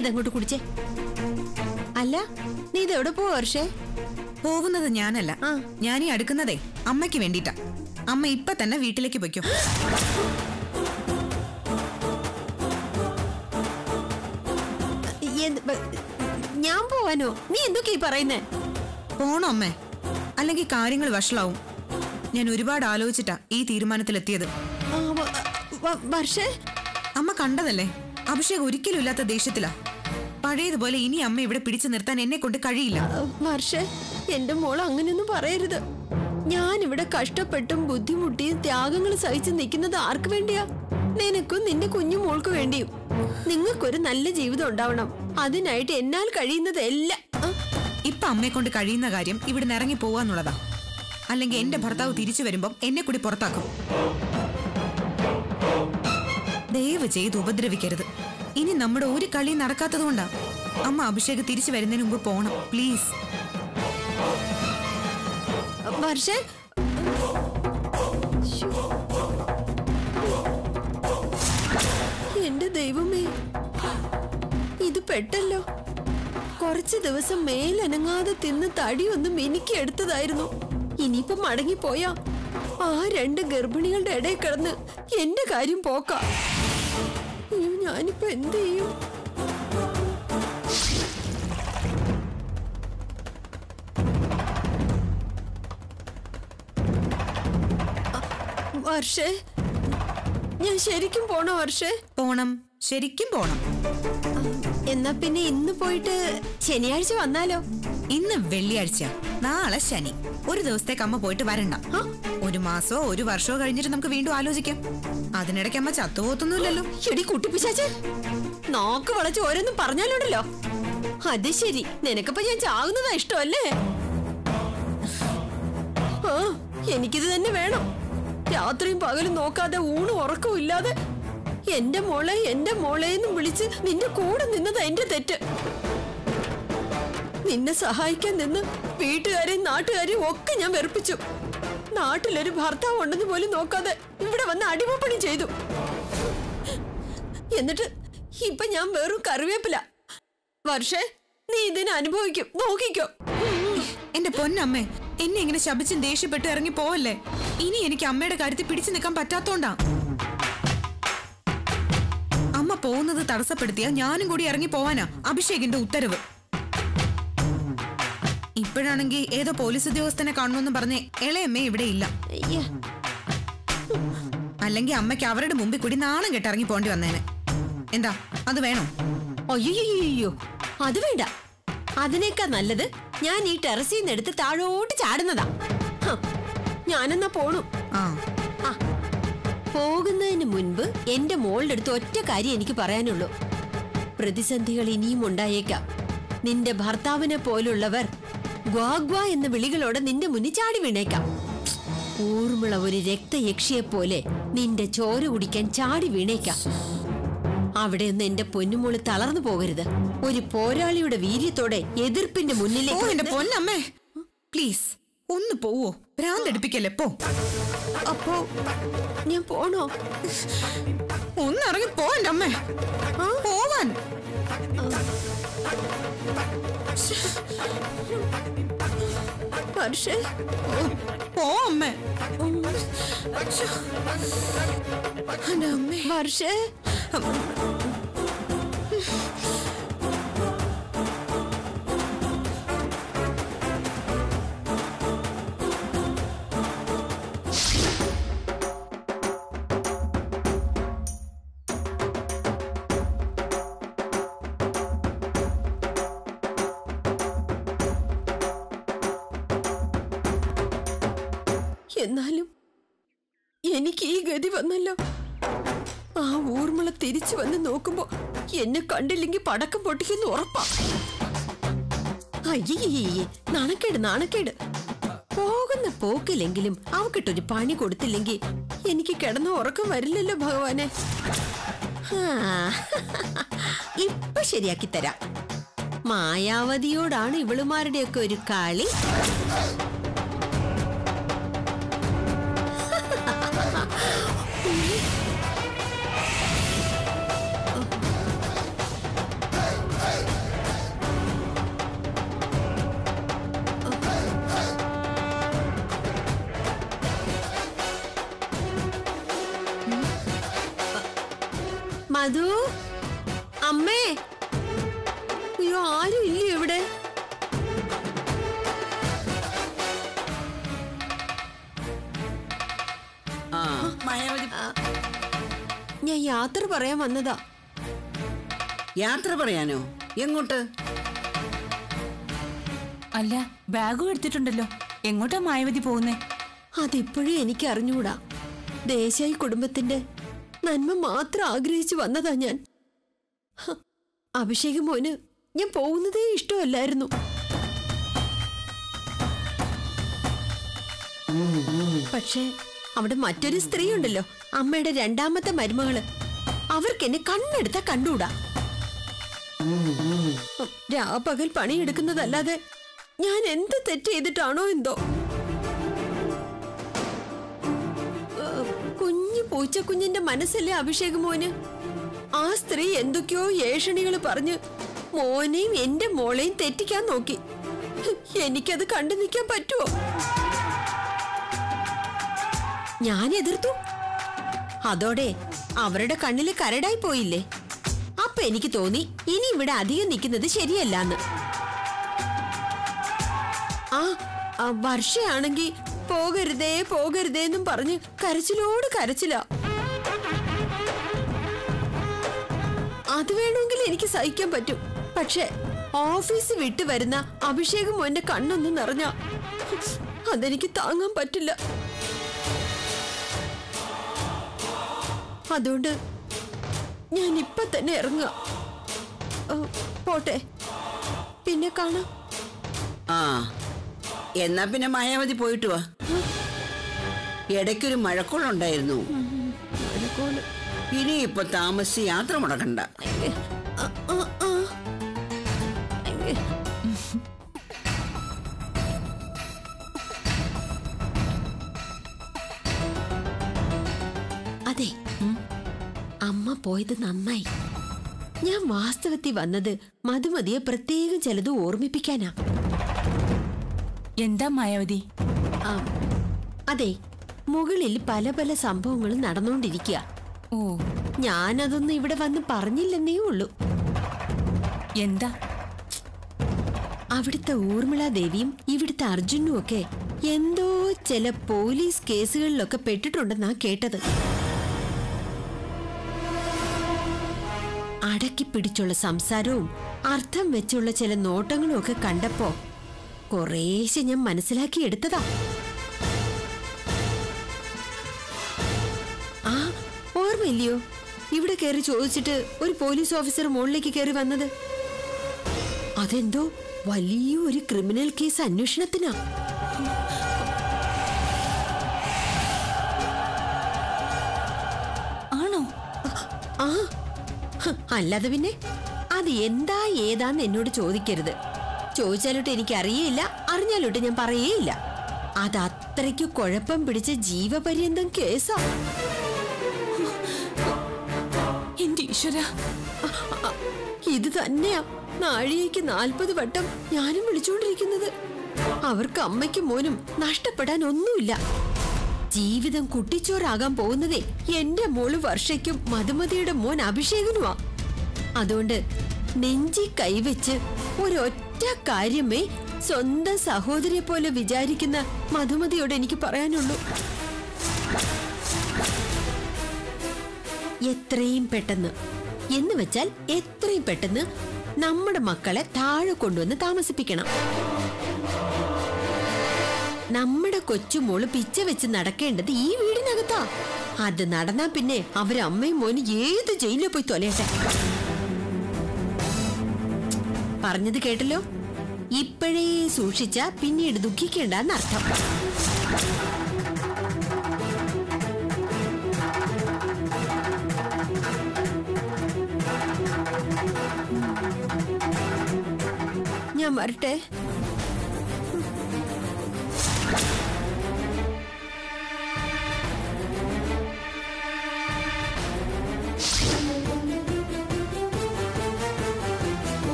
ഇതങ്ങോട്ട് കുടിച്ചേ അല്ല നീ ഇതെവിടെ പോവാ വർഷേ പോകുന്നത് ഞാനല്ല ആ. ഞാൻ ഈ അടുക്കുന്നതേ അമ്മയ്ക്ക് വേണ്ടിട്ടാ അമ്മ ഇപ്പൊ തന്നെ വീട്ടിലേക്ക് പൊയ്ക്കോ എന്ത് ബ- ഞാൻ പോവാനോ നീ എന്തൊക്കെയാ ഈ പറയുന്നേ പോണോ അമ്മേ അല്ലെങ്കിൽ കാര്യങ്ങൾ വഷളാവും ഞാൻ ഒരുപാട് ആലോചിച്ചിട്ടാ ഈ തീരുമാനത്തിലെത്തിയത് ആ, വ- വ- വർഷേ അമ്മ കണ്ടതല്ലേ അഭിഷേക് ഒരിക്കലും ഇല്ലാത്ത ദേഷ്യത്തിലാ പഴയതുപോലെ ഇനി അമ്മ ഇവിടെ പിടിച്ചു നിർത്താൻ എന്നെ കൊണ്ട് കഴിയില്ല ആ, വർഷേ എന്റെ മോൾ അങ്ങനെയൊന്നും പറയരുത് ഞാൻ ഇവിടെ കഷ്ടപ്പെട്ടും ബുദ്ധിമുട്ടിയും ത്യാഗങ്ങൾ സഹിച്ച് നിൽക്കുന്നത് ആർക്ക് വേണ്ടിയാ നിനക്കും നിന്റെ കുഞ്ഞു മോൾക്ക് വേണ്ടിയും നിങ്ങൾക്കൊരു നല്ല ജീവിതം ഉണ്ടാവണം അതിനായിട്ട് എന്നാൽ കഴിയുന്നത് എല്ലാം ആ, ഇപ്പൊ അമ്മയെ കൊണ്ട് കഴിയുന്ന കാര്യം ഇവിടെ ഇറങ്ങി പോവാന്നുള്ളതാ അല്ലെങ്കിൽ എന്റെ ഭർത്താവ് തിരിച്ചു വരുമ്പം എന്നെ കൂടി പുറത്താക്കും ദയവ് ചെയ്ത് ഉപദ്രവിക്കരുത് ഇനി നമ്മുടെ ഒരു കളി നടക്കാത്തതുകൊണ്ടാ അമ്മ അഭിഷേക് തിരിച്ചു വരുന്നതിന് മുമ്പ് പോണം പ്ലീസ് വർഷേ ശ്ശോ. എന്റെ ദൈവമേ ഇത് പെട്ടല്ലോ കുറച്ച് ദിവസം മേലനങ്ങാതെ തിന്ന് തടി ഒന്ന് മിനുക്കി എടുത്തതായിരുന്നു ഇനിയിപ്പം മടങ്ങിപ്പോയാ ആ രണ്ട് ഗർഭിണികളുടെ ഇടയിൽ കിടന്ന് എന്റെ കാര്യം പോക്ക ഞാനിപ്പോ എന്ത് ചെയ്യും വർഷേ ഞാൻ ശരിക്കും പോണോ വർഷേ പോണം ശരിക്കും പോണം എന്നാ പിന്നെ ഇന്ന് പോയിട്ട് ശനിയാഴ്ച വന്നാലോ ഇന്ന് വെള്ളിയാഴ്ച നാളെ ശനി ഒരു ദിവസത്തേക്ക് അമ്മ പോയിട്ട് വരണ്ട ആ? ഒരു മാസോ ഒരു വർഷമോ കഴിഞ്ഞിട്ട് നമുക്ക് വീണ്ടും ആലോചിക്കാം അതിനിടയ്ക്ക് അമ്മ ചത്തുപോത്തൊന്നുമില്ലല്ലോ എടി കുട്ടിപ്പിശാച്ച് നോക്ക് വളച്ച് ഓരോന്നും പറഞ്ഞാലുണ്ടല്ലോ അത് ശരി നിനക്കപ്പോ ഞാൻ ചാകുന്നതാ ഇഷ്ടമല്ലേ ആ എനിക്കിത് തന്നെ വേണം രാത്രിയും പകലും നോക്കാതെ ഊണും ഉറക്കവും ഇല്ലാതെ എന്റെ മോളെ എന്റെ മോളെ എന്നും വിളിച്ച് നിന്റെ കൂടെ നിന്നതാ എന്റെ തെറ്റ് നിന്നെ സഹായിക്കാൻ നിന്ന് വീട്ടുകാരെയും നാട്ടുകാരെയും ഒക്കെ ഞാൻ വെറുപ്പിച്ചു നാട്ടിലൊരു ഭർത്താവ് ഉണ്ടെന്ന് പോലും നോക്കാതെ ഇവിടെ വന്ന് അടിമപ്പണി ചെയ്തു എന്നിട്ട് ഇപ്പൊ ഞാൻ വെറും കറിവേപ്പില വർഷേ നീ ഇതിനെ അനുഭവിക്കും നോക്കിക്കോ എന്റെ പൊന്നമ്മേ എന്നെ ഇങ്ങനെ ശപിച്ചും ദേഷ്യപ്പെട്ട് ഇറങ്ങി പോവല്ലേ ഇനി എനിക്ക് അമ്മയുടെ കാര്യത്തിൽ പിടിച്ചു നിൽക്കാൻ പറ്റാത്തോണ്ടാ അമ്മ പോകുന്നത് തടസ്സപ്പെടുത്തിയാ ഞാനും കൂടി ഇറങ്ങി പോവാനാ അഭിഷേകിന്റെ ഉത്തരവ് ഇപ്പോഴാണെങ്കിൽ ഏതോ പോലീസ് ഉദ്യോഗസ്ഥനെ കാണണമെന്ന് പറഞ്ഞ് ഇളയമ്മ ഇവിടെ ഇല്ല അയ്യ, അല്ലെങ്കിൽ അമ്മയ്ക്ക് അവരുടെ മുമ്പിൽ കൂടി നാണം കെട്ട് ഇറങ്ങി പോണ്ടി വന്നേനെ എന്താ അത് വേണോ അയ്യയ്യയ്യോ അത് വേണ്ട അതിനേക്കാൾ നല്ലത് ഞാൻ ഈ ടെറസിൽ നിന്ന് എടുത്ത് താഴോട്ട് ചാടുന്നതാ ഹ, ഞാനെന്നാ പോണു ആ ആ പോകുന്നതിന് മുൻപ് എന്റെ മോളുടെ അടുത്ത് ഒറ്റ കാര്യം എനിക്ക് പറയാനുള്ളൂ പ്രതിസന്ധികൾ ഇനിയും ഉണ്ടായേക്കാം നിന്റെ ഭർത്താവിനെ പോലുള്ളവർ ഗ്വാഗ്വാ എന്ന വിളികളോടെ നിന്റെ മുന്നിൽ ചാടി വീണേക്കാം ഊർമിള ഒരു രക്തയക്ഷിയെ പോലെ നിന്റെ ചോര കുടിക്കാൻ ചാടി വീണേക്കാം അവിടെ ഒന്ന് എന്റെ പൊന്നുമോള് തളർന്നു പോകരുത് ഒരു പോരാളിയുടെ വീര്യത്തോടെ എതിർപ്പിന്റെ ഓ മുന്നിലേക്ക് എന്റെ വന്ന് പൊന്നമ്മേ പ്ലീസ് ഒന്ന് പോവോ ഭ്രാന്തടിപ്പിക്കല്ലേ പോ അപ്പോ ഞാൻ പോണോ ഒന്ന് ഇറങ്ങി പോ എന്റെ അമ്മേ ആ? പോവാൻ പക്ഷേ പോ അമ്മേ ശ്ശോ. എന്റെ അമ്മേ വർഷേ എന്നാലും എനിക്ക് ഈ ഗതി വന്നല്ലോ ആ ഊർമിള തിരിച്ചു വന്ന് നോക്കുമ്പോ എന്നെ കണ്ടില്ലെങ്കിൽ പടക്കം പൊട്ടിക്കുന്ന ഉറപ്പാ അയ്യേ നാണക്കേട് നാണക്കേട് പോകുന്ന പോക്കിലെങ്കിലും അവക്കിട്ടൊരു പണി കൊടുത്തില്ലെങ്കിൽ എനിക്ക് കിടന്ന ഉറക്കം വരില്ലല്ലോ ഭഗവാനെ ആ, ഇപ്പൊ ശരിയാക്കി തരാം മായാവതിയോടാണ് ഇവളുമാരുടെയൊക്കെ ഒരു കളി മധു അമ്മേ അയ്യോ ആരും ഇല്ല ഇവിടെ ആ മായാവതി ഞാൻ യാത്ര പറയാൻ വന്നതാ യാത്ര പറയാനോ എങ്ങോട്ട് അല്ല ബാഗും എടുത്തിട്ടുണ്ടല്ലോ എങ്ങോട്ടാ മായവതി പോകുന്നേ അതിപ്പോഴും എനിക്ക് അറിഞ്ഞുകൂടാ ദേശായി കുടുംബത്തിന്റെ നന്മ മാത്രം ആഗ്രഹിച്ചു വന്നതാ ഞാൻ ഹ, അഭിഷേക് മോന് ഞാൻ പോകുന്നതേ ഇഷ്ടമല്ലായിരുന്നു പക്ഷേ അവിടെ മറ്റൊരു സ്ത്രീ ഉണ്ടല്ലോ അമ്മയുടെ രണ്ടാമത്തെ മരുമകള് അവർക്ക് എന്നെ കണ്ണെടുത്ത കണ്ടൂടാ രാപകൽ പണിയെടുക്കുന്നതല്ലാതെ ഞാൻ എന്ത് തെറ്റ് ചെയ്തിട്ടാണോ എന്തോ ഏഹ്, കുഞ്ഞു പൂച്ചക്കുഞ്ഞിന്റെ മനസ്സല്ലേ അഭിഷേക് മോന് ആ സ്ത്രീ എന്തൊക്കെയോ ഏഷണികൾ പറഞ്ഞ് മോനെയും എന്റെ മോളെയും തെറ്റിക്കാൻ നോക്കി എനിക്കത് കണ്ടു നിൽക്കാൻ പറ്റുമോ ഞാൻ എതിർത്തു അതോടെ അവരുടെ കണ്ണില് കരടായി പോയില്ലേ അപ്പൊ എനിക്ക് തോന്നി ഇനി ഇവിടെ അധികം നിൽക്കുന്നത് ശരിയല്ലാന്ന് ആ ആ, വർഷയാണെങ്കി പോകരുതേ പോകരുതേ എന്നും പറഞ്ഞ് കരച്ചിലോട് കരച്ചില അത് വേണമെങ്കിൽ എനിക്ക് സഹിക്കാൻ പറ്റും പക്ഷെ ഓഫീസ് വിട്ടു വരുന്ന അഭിഷേകം മോന്റെ കണ്ണൊന്ന് നിറഞ്ഞ അതെനിക്ക് താങ്ങാൻ പറ്റില്ല അതുകൊണ്ട് ഞാൻ ഇപ്പൊ തന്നെ ഇറങ്ങുക ഓ, പോട്ടെ പിന്നെ കാണാം ആ എന്നാ പിന്നെ മായാവതി പോയിട്ട് വാ ഇടയ്ക്കൊരു മഴക്കോളുണ്ടായിരുന്നു മഴക്കോള്. ഇനി ഇപ്പൊ താമസിച്ച് യാത്ര മുടക്കണ്ട ആ, ആ, ആ. അതെ അമ്മ പോയത് നന്നായി ഞാൻ വാസ്തവത്തിൽ വന്നത് മധുമതിയെ പ്രത്യേകം ചിലത് ഓർമ്മിപ്പിക്കാനാ എന്താ മായാവതി ആ, അതെ മുകളിൽ പല പല സംഭവങ്ങളും നടന്നുകൊണ്ടിരിക്കുക ഓ ഞാനതൊന്നും ഇവിടെ വന്ന് പറഞ്ഞില്ലെന്നേ ഉള്ളൂ എന്താ അവിടുത്തെ ഊർമിള ദേവിയും ഇവിടുത്തെ അർജുനും ഒക്കെ എന്തോ ചില പോലീസ് കേസുകളിലൊക്കെ പെട്ടിട്ടുണ്ടെന്നാ കേട്ടത് അടക്കി പിടിച്ചുള്ള സംസാരവും അർത്ഥം വെച്ചുള്ള ചില നോട്ടങ്ങളും ഒക്കെ കണ്ടപ്പോ കുറേശ്ശെ ഞാൻ മനസ്സിലാക്കി എടുത്തതാ ആ ഓർമ്മയില്ലയോ ഇവിടെ കയറി ചോദിച്ചിട്ട് ഒരു പോലീസ് ഓഫീസർ മുകളിലേക്ക് കയറി വന്നത് അതെന്തോ വലിയ ഒരു ക്രിമിനൽ കേസ് അന്വേഷണത്തിനാ ആണോ ആ ഹ്, അല്ലാതെ പിന്നെ അത് എന്താ ഏതാന്ന് എന്നോട് ചോദിക്കരുത് ചോദിച്ചാലോട്ട് എനിക്ക് അറിയേയില്ല അറിഞ്ഞാലോട്ട് ഞാൻ പറയേയില്ല അത് അത്രയ്ക്ക് കുഴപ്പം പിടിച്ച ജീവപര്യന്തം കേസാ എന്റെ ഈശ്വര അ, ഇത് തന്നെയാ നാഴികയ്ക്ക് നാൽപ്പത് വട്ടം ഞാനും വിളിച്ചുകൊണ്ടിരിക്കുന്നത് അവർക്ക് അമ്മയ്ക്കും മോനും നഷ്ടപ്പെടാൻ ഒന്നുമില്ല ജീവിതം കുട്ടിച്ചോറാകാൻ പോകുന്നതേ എന്റെ മോള് വർഷയ്ക്കും മധുമതിയുടെ മോൻ അഭിഷേകനുമാ അതുകൊണ്ട് നെഞ്ചി കൈവച്ച് ഒരൊറ്റ കാര്യമേ സ്വന്തം സഹോദരിയെ പോലെ വിചാരിക്കുന്ന മധുമതിയോട് എനിക്ക് പറയാനുള്ളൂ എത്രയും പെട്ടെന്ന് എന്ന് വെച്ചാൽ എത്രയും പെട്ടെന്ന് നമ്മുടെ മക്കളെ താഴെ കൊണ്ടുവന്ന് താമസിപ്പിക്കണം നമ്മുടെ കൊച്ചുമോള് പിച്ച വെച്ച് നടക്കേണ്ടത് ഈ വീടിനകത്താ അത് നടന്നാ പിന്നെ അവര് അമ്മയും മോനും ഏത് ജയിലിൽ പോയി തൊലയട്ടെ പറഞ്ഞത് കേട്ടല്ലോ ഇപ്പോഴേ സൂക്ഷിച്ച പിന്നീട് ദുഃഖിക്കേണ്ടെന്നർത്ഥം ഞാൻ വരട്ടെ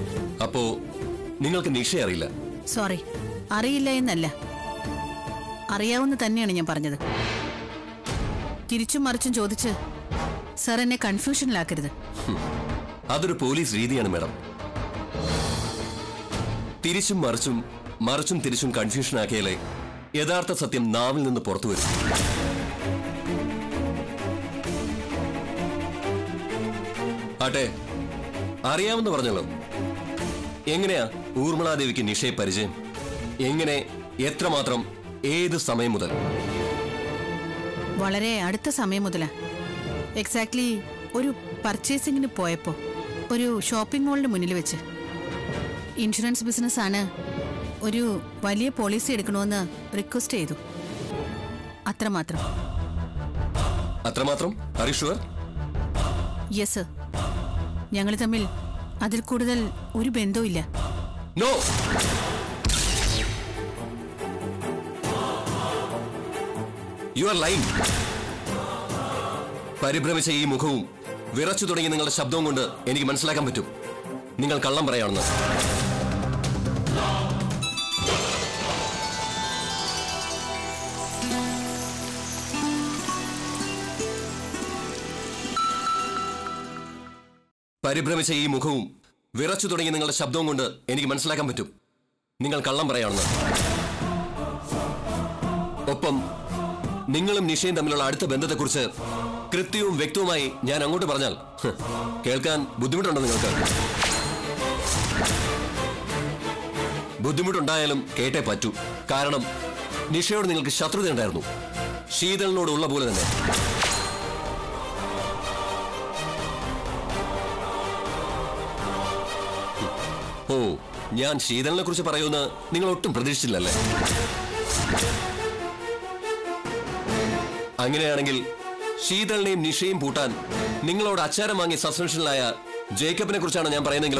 അപ്പോ നിങ്ങൾക്ക് നിഷയെ അറിയില്ല സോറി അറിയില്ല എന്നല്ല അറിയാവുന്ന തന്നെയാണ് ഞാൻ പറഞ്ഞത് തിരിച്ചും മറിച്ചും ചോദിച്ച് സാർ എന്നെ കൺഫ്യൂഷനിലാക്കരുത് അതൊരു പോലീസ് രീതിയാണ് മാഡം തിരിച്ചും മറിച്ചും മറിച്ചും തിരിച്ചും കൺഫ്യൂഷൻ ആക്കിയാലേ യഥാർത്ഥ സത്യം നാവിൽ നിന്ന് പുറത്തു വരും ആട്ടെ അറിയാമെന്ന് പറഞ്ഞല്ലോ എങ്ങനെയാ ഊർമിളാദേവിക്ക് നിഷയെ പരിചയം എങ്ങനെ എത്രമാത്രം ഏത് സമയം മുതൽ വളരെ അടുത്ത സമയം മുതലാ എക്സാക്ട്ലി ഒരു പർച്ചേസിങ്ങിന് പോയപ്പോ ഒരു ഷോപ്പിംഗ് മാളിന് മുന്നിൽ വെച്ച് ഇൻഷുറൻസ് ബിസിനസ് ആണ് ഒരു വലിയ പോളിസി എടുക്കണമെന്ന് റിക്വസ്റ്റ് ചെയ്തു അത്രമാത്രം അത്രമാത്രം ഹരീഷ്വർ യെസ് ഞങ്ങൾ തമ്മിൽ അതിൽ കൂടുതൽ ഒരു ബന്ധവുമില്ല നോ യു ആർ ലൈൻ പരിഭ്രമിച്ച ഈ മുഖവും വിറച്ചു തുടങ്ങിയ നിങ്ങളുടെ ശബ്ദവും കൊണ്ട് എനിക്ക് മനസ്സിലാക്കാൻ പറ്റും നിങ്ങൾ കള്ളം പറയാണെന്ന് പരിഭ്രമിച്ച ഈ മുഖവും വിറച്ചു തുടങ്ങിയ നിങ്ങളുടെ ശബ്ദവും കൊണ്ട് എനിക്ക് മനസ്സിലാക്കാൻ പറ്റും നിങ്ങൾ കള്ളം പറയാണെന്ന് ഒപ്പം നിങ്ങളും നിഷയും തമ്മിലുള്ള അടുത്ത ബന്ധത്തെക്കുറിച്ച് കൃത്യവും വ്യക്തവുമായി ഞാൻ അങ്ങോട്ട് പറഞ്ഞാൽ ഹ്, കേൾക്കാൻ ബുദ്ധിമുട്ടുണ്ടോ നിങ്ങൾക്ക് ബുദ്ധിമുട്ടുണ്ടായാലും കേട്ടേ പറ്റൂ കാരണം നിഷയോട് നിങ്ങൾക്ക് ശത്രുതയുണ്ടായിരുന്നു ശീതളിനോട് ഉള്ള പോലെ തന്നെ ഓ ഞാൻ ശീതളിനെ കുറിച്ച് പറയുമെന്ന് നിങ്ങൾ ഒട്ടും പ്രതീക്ഷിച്ചില്ലല്ലേ അങ്ങനെയാണെങ്കിൽ ശീതളിനെയും നിഷയും പൂട്ടാൻ നിങ്ങളോട് അച്ചാരം വാങ്ങി സസ്പെൻഷനിലായ ജേക്കബിനെ കുറിച്ചാണ് ഞാൻ പറയുന്നെങ്കിലോ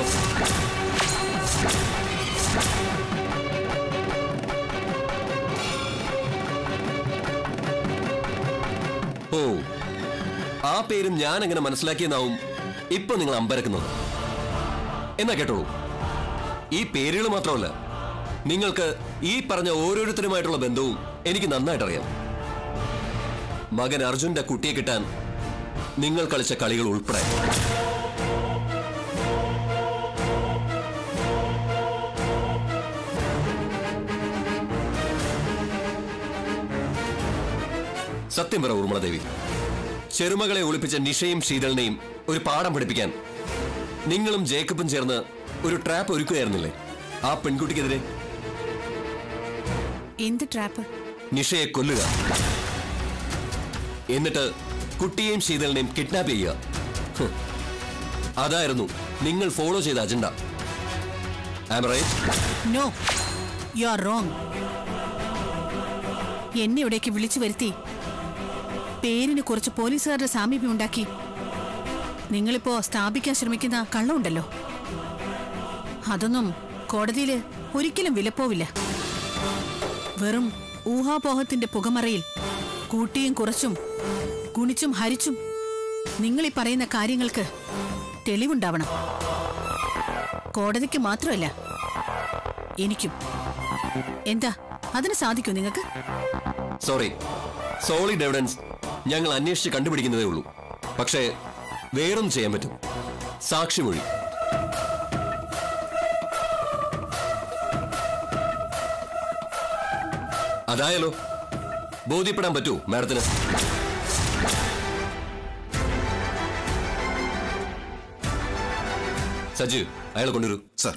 ഓ ആ പേരും ഞാൻ എങ്ങനെ മനസ്സിലാക്കിയെന്നാവും ഇപ്പൊ നിങ്ങൾ അമ്പരക്കുന്നത് എന്നാ കേട്ടോളൂ ഈ പേരുകൾ മാത്രമല്ല നിങ്ങൾക്ക് ഈ പറഞ്ഞ ഓരോരുത്തരുമായിട്ടുള്ള ബന്ധവും എനിക്ക് നന്നായിട്ട് അറിയാം മകൻ അർജുന്റെ കുട്ടിയെ കിട്ടാൻ നിങ്ങൾ കളിച്ച കളികൾ ഉൾപ്പെടെ സത്യം പറ ഊർമിളദേവി ചെറുമകളെ ഒളിപ്പിച്ച നിഷയും ശീതളിനെയും ഒരു പാഠം പഠിപ്പിക്കാൻ നിങ്ങളും ജേക്കബും ചേർന്ന് ഒരു ട്രാപ്പ് ഒരുക്കുകയായിരുന്നില്ലേ ആ പെൺകുട്ടിക്കെതിരെ എന്ത് ട്രാപ്പ് നിഷയെ കൊല്ലുക എന്നിട്ട് കുട്ടിയെയും ശീതളിനെയും കിഡ്നാപ്പ് ചെയ്യുക ഹ്. അതായിരുന്നു നിങ്ങൾ ഫോളോ ചെയ്ത agenda right no you are wrong എന്നെ ഇവിടേക്ക് വിളിച്ചു വരുത്തി പേരിന് കുറച്ച് പോലീസുകാരുടെ സാമീപ്യം ഉണ്ടാക്കി നിങ്ങളിപ്പോ സ്ഥാപിക്കാൻ ശ്രമിക്കുന്ന കള്ളമുണ്ടല്ലോ അതൊന്നും കോടതിയില് ഒരിക്കലും വിലപ്പോവില്ല വെറും ഊഹാപോഹത്തിന്റെ പുകമറയിൽ കൂട്ടിയും കുറച്ചും ഗുണിച്ചും ഹരിച്ചും നിങ്ങൾ ഈ പറയുന്ന കാര്യങ്ങൾക്ക് തെളിവുണ്ടാവണം കോടതിക്ക് മാത്രമല്ല എനിക്കും എന്താ അതിന് സാധിക്കൂ നിങ്ങൾക്ക് സോറി സോളിഡ് എവിഡൻസ് ഞങ്ങൾ അന്വേഷിച്ച് കണ്ടുപിടിക്കുന്നതേ ഉള്ളൂ പക്ഷേ വേറൊന്നും ചെയ്യാൻ പറ്റും സാക്ഷിമൊഴി അതായാലോ ബോധ്യപ്പെടാൻ പറ്റുമോ മാഡത്തിന് സജീവ് അയാളെ കൊണ്ടുവരൂ സർ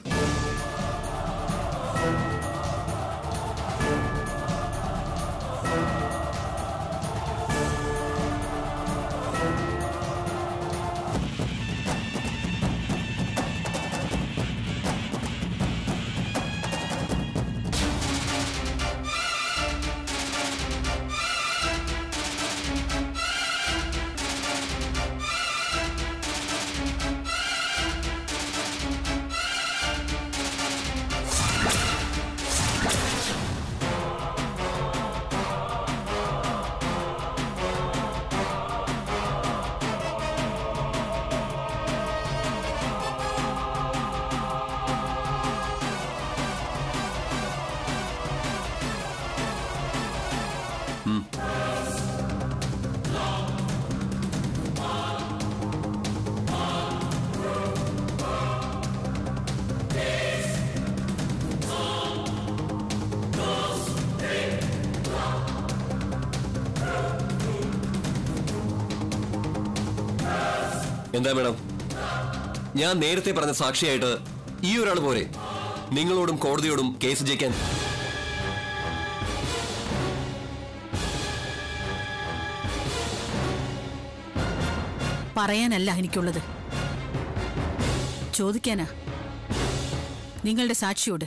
എന്താ മേഡം ഞാൻ നേരത്തെ പറഞ്ഞ സാക്ഷിയായിട്ട് ഈ ഒരാൾ പോരെ നിങ്ങളോടും കോടതിയോടും കേസ് ജയിക്കാൻ പറയാനല്ല എനിക്കുള്ളത് ചോദിക്കാനാ നിങ്ങളുടെ സാക്ഷിയോട്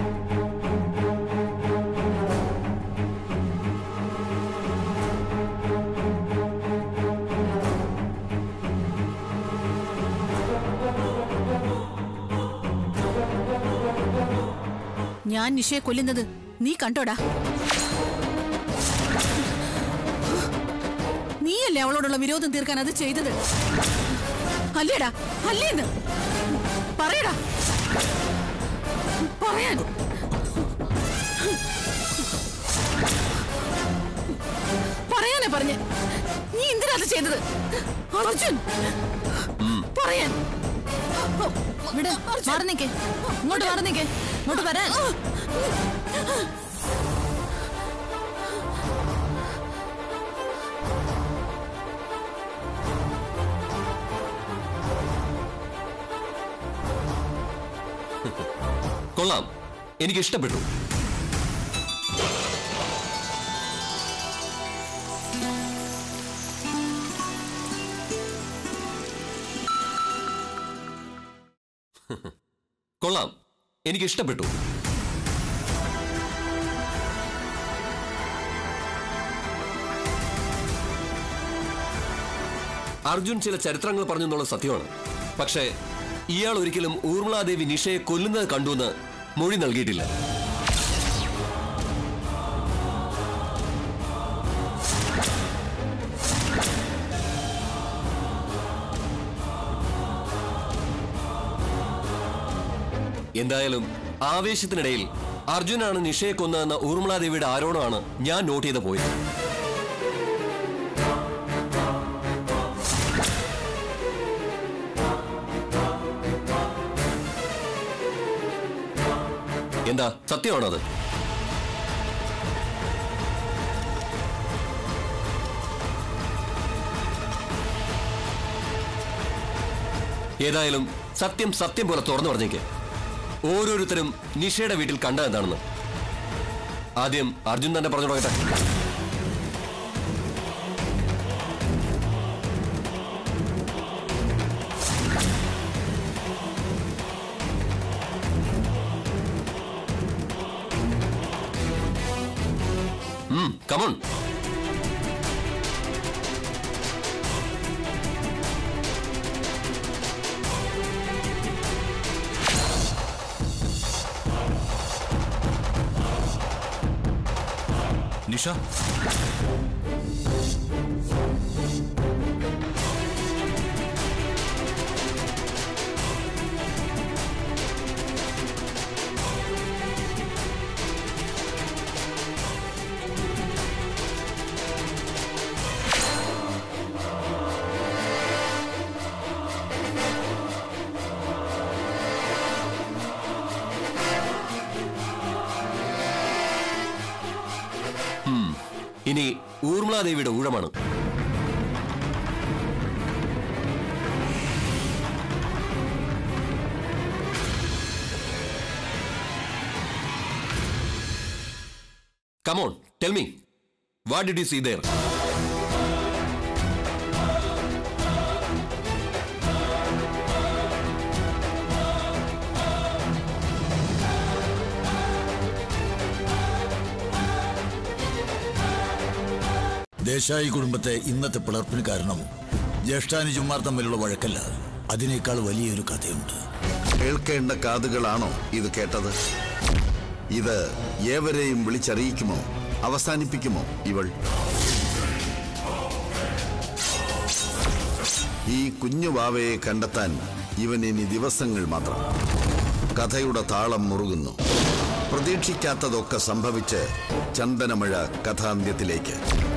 ഞാൻ നിഷയെ കൊല്ലുന്നത് നീ കണ്ടോടാ നീയല്ലേ അവളോടുള്ള വിരോധം തീർക്കാൻ അത് ചെയ്തത് അല്ലേടാ അല്ലേന്ന് പറയടാ പറയാൻ പറയാനാ പറഞ്ഞ് നീ എന്തിനാ അത് ചെയ്തത് അർജുൻ പറയാൻ ഇവിടെ മാറി നിക്കേ ഇങ്ങോട്ട് മാറി നിക്കേ ഇങ്ങോട്ട് വരാൻ കൊള്ളാം എനിക്ക് ഇഷ്ടപ്പെട്ടു കൊള്ളാം എനിക്ക് ഇഷ്ടപ്പെട്ടു അർജുൻ ചില ചരിത്രങ്ങൾ പറഞ്ഞു എന്നുള്ളത് സത്യമാണ് പക്ഷേ ഇയാൾ ഒരിക്കലും ഊർമിളാദേവി നിഷയെ കൊല്ലുന്നത് കണ്ടുവെന്ന് മൊഴി നൽകിയിട്ടില്ല എന്തായാലും ആവേശത്തിനിടയിൽ അർജുനാണ് നിഷയെ കൊന്നതെന്ന ഊർമിളാദേവിയുടെ ആരോപണമാണ് ഞാൻ നോട്ട് ചെയ്ത പോയത് എന്താ സത്യമാണോ അത് ഏതായാലും സത്യം സത്യം പോലെ തുറന്നു പറഞ്ഞേക്ക് ഓരോരുത്തരും നിഷയുടെ വീട്ടിൽ കണ്ട എന്താണെന്ന് ആദ്യം അർജുൻ തന്നെ പറഞ്ഞു തുടങ്ങട്ടെ കമോൺ നിഷ ഇനി ഊർമിളാദേവിയുടെ ഊഴമാണ് come on tell me what did you see there Desai കുടുംബത്തെ ഇന്നത്തെ പിളർപ്പിന് കാരണം ജ്യേഷ്ഠാനുജന്മാർ തമ്മിലുള്ള വഴക്കല്ല അതിനേക്കാൾ വലിയൊരു കഥയുണ്ട് കേൾക്കേണ്ട കാതുകളാണോ ഇത് കേട്ടത് ഇത് ഏവരെയും വിളിച്ചറിയിക്കുമോ അവസാനിപ്പിക്കുമോ ഇവൾ ഈ കുഞ്ഞു വാവയെ കണ്ടെത്താൻ ഇവൻ ഇനി ദിവസങ്ങൾ മാത്രം കഥയുടെ താളം മുറുകുന്നു പ്രതീക്ഷിക്കാത്തതൊക്കെ സംഭവിച്ച് ചന്ദനമഴ കഥാന്ത്യത്തിലേക്ക്